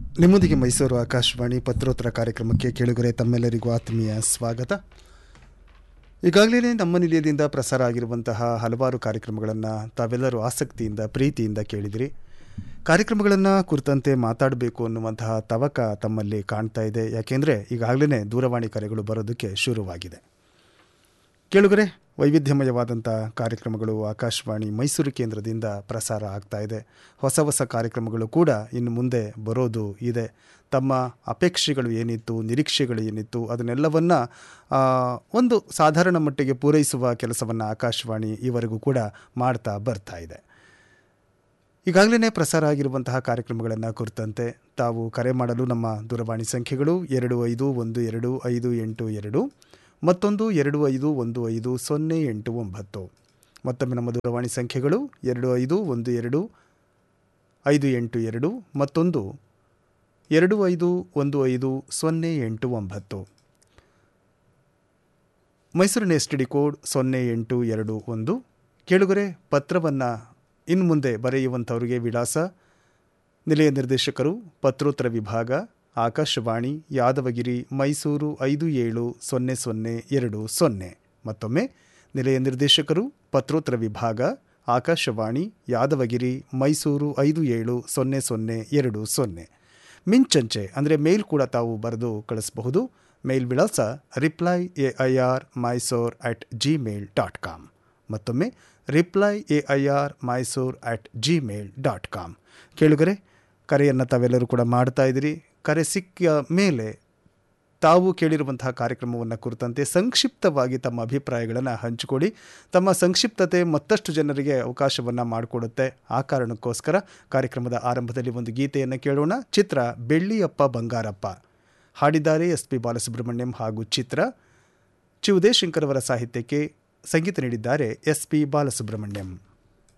ನಿಮ್ಮೊಂದಿಗೆ ಮೈಸೂರು ಆಕಾಶವಾಣಿ ಪತ್ರೋತ್ತರ ಕಾರ್ಯಕ್ರಮಕ್ಕೆ ಕೇಳುಗರೆ ತಮ್ಮೆಲ್ಲರಿಗೂ ಆತ್ಮೀಯ ಸ್ವಾಗತ ಈಗಾಗಲೇ ನಮ್ಮ ನಿಲಯದಿಂದ ಪ್ರಸಾರ ಆಗಿರುವಂತಹ ಹಲವಾರು ಕಾರ್ಯಕ್ರಮಗಳನ್ನು ತಾವೆಲ್ಲರೂ ಆಸಕ್ತಿಯಿಂದ ಪ್ರೀತಿಯಿಂದ ಕೇಳಿದಿರಿ ಕಾರ್ಯಕ್ರಮಗಳನ್ನು ಕುರಿತಂತೆ ಮಾತಾಡಬೇಕು ಅನ್ನುವಂತಹ ತವಕ ತಮ್ಮಲ್ಲಿ ಕಾಣ್ತಾ ಇದೆ ಯಾಕೆಂದರೆ ಈಗಾಗಲೇ ದೂರವಾಣಿ ಕರೆಗಳು ಬರೋದಕ್ಕೆ ಶುರುವಾಗಿದೆ ಕೇಳುಗರೆ ವೈವಿಧ್ಯಮಯವಾದಂಥ ಕಾರ್ಯಕ್ರಮಗಳು ಆಕಾಶವಾಣಿ ಮೈಸೂರು ಕೇಂದ್ರದಿಂದ ಪ್ರಸಾರ ಆಗ್ತಾ ಇದೆ ಹೊಸ ಹೊಸ ಕಾರ್ಯಕ್ರಮಗಳು ಕೂಡ ಇನ್ನು ಮುಂದೆ ಬರೋದು ಇದೆ ತಮ್ಮ ಅಪೇಕ್ಷೆಗಳು ಏನಿತ್ತು ನಿರೀಕ್ಷೆಗಳು ಏನಿತ್ತು ಅದನ್ನೆಲ್ಲವನ್ನು ಒಂದು ಸಾಧಾರಣ ಮಟ್ಟಿಗೆ ಪೂರೈಸುವ ಕೆಲಸವನ್ನು ಆಕಾಶವಾಣಿ ಈವರೆಗೂ ಕೂಡ ಮಾಡ್ತಾ ಬರ್ತಾ ಇದೆ ಈಗಾಗಲೇ ಪ್ರಸಾರ ಆಗಿರುವಂತಹ ಕಾರ್ಯಕ್ರಮಗಳನ್ನು ಕುರಿತಂತೆ ತಾವು ಕರೆ ಮಾಡಲು ನಮ್ಮ ದೂರವಾಣಿ ಸಂಖ್ಯೆಗಳು ಎರಡು ಐದು ಒಂದು ಎರಡು ಐದು ಎಂಟು ಎರಡು ಮತ್ತೊಂದು ಎರಡು ಐದು ಒಂದು ಐದು ಸೊನ್ನೆ ಎಂಟು ಒಂಬತ್ತು ಮತ್ತೊಮ್ಮೆ ನಮ್ಮ ದೂರವಾಣಿ ಸಂಖ್ಯೆಗಳು ಎರಡು ಐದು ಒಂದು ಎರಡು ಐದು ಎಂಟು ಎರಡು ಮತ್ತೊಂದು ಎರಡು ಐದು ಒಂದು ಐದು ಸೊನ್ನೆ ಎಂಟು ಒಂಬತ್ತು ಮೈಸೂರಿನ ಎಸ್ ಟಿ ಡಿ ಕೋಡ್ ಸೊನ್ನೆ ಎಂಟು ಎರಡು ಒಂದು ಕೇಳುಗರೆ ಪತ್ರವನ್ನು ಇನ್ನು ಮುಂದೆ ಬರೆಯುವಂಥವರಿಗೆ ವಿಳಾಸ ನಿಲಯ ನಿರ್ದೇಶಕರು ಪತ್ರೋತ್ತರ ವಿಭಾಗ ಆಕಾಶವಾಣಿ ಯಾದವಗಿರಿ ಮೈಸೂರು ಐದು ಏಳು ಸೊನ್ನೆ ಸೊನ್ನೆ ಎರಡು ಸೊನ್ನೆ ಮತ್ತೊಮ್ಮೆ ನಿಲಯ ನಿರ್ದೇಶಕರು ಪತ್ರೋತ್ತರ ವಿಭಾಗ ಆಕಾಶವಾಣಿ ಯಾದವಗಿರಿ ಮೈಸೂರು ಐದು ಏಳು ಸೊನ್ನೆ ಸೊನ್ನೆ ಎರಡು ಸೊನ್ನೆ ಮಿಂಚಂಚೆ ಅಂದರೆ ಮೇಲ್ ಕೂಡ ತಾವು ಬರೆದು ಕಳಿಸಬಹುದು ಮೇಲ್ ವಿಳಾಸ reply A I R Mysore at gmail dot com ಮತ್ತೊಮ್ಮೆ reply A I R Mysore at gmail dot com ಕೇಳುಗರೆ ಕರೆಯನ್ನು ತಾವೆಲ್ಲರೂ ಕೂಡ ಮಾಡ್ತಾ ಇದ್ದೀರಿ ಕರೆ ಸಿಕ್ಕ ಮೇಲೆ ತಾವು ಕೇಳಿರುವಂತಹ ಕಾರ್ಯಕ್ರಮವನ್ನು ಕುರಿತಂತೆ ಸಂಕ್ಷಿಪ್ತವಾಗಿ ತಮ್ಮ ಅಭಿಪ್ರಾಯಗಳನ್ನು ಹಂಚಿಕೊಡಿ ತಮ್ಮ ಸಂಕ್ಷಿಪ್ತತೆ ಮತ್ತಷ್ಟು ಜನರಿಗೆ ಅವಕಾಶವನ್ನು ಮಾಡಿಕೊಡುತ್ತೆ ಆ ಕಾರಣಕ್ಕೋಸ್ಕರ ಕಾರ್ಯಕ್ರಮದ ಆರಂಭದಲ್ಲಿ ಒಂದು ಗೀತೆಯನ್ನು ಕೇಳೋಣ ಚಿತ್ರ ಬೆಳ್ಳಿಯಪ್ಪ ಬಂಗಾರಪ್ಪ ಹಾಡಿದ್ದಾರೆ ಎಸ್ ಪಿ ಬಾಲಸುಬ್ರಹ್ಮಣ್ಯಂ ಹಾಗೂ ಚಿತ್ರ ಚಿ ಉದಯಶಂಕರ್ ಅವರ ಸಾಹಿತ್ಯಕ್ಕೆ ಸಂಗೀತ ನೀಡಿದ್ದಾರೆ ಎಸ್ ಪಿ ಬಾಲಸುಬ್ರಹ್ಮಣ್ಯಂ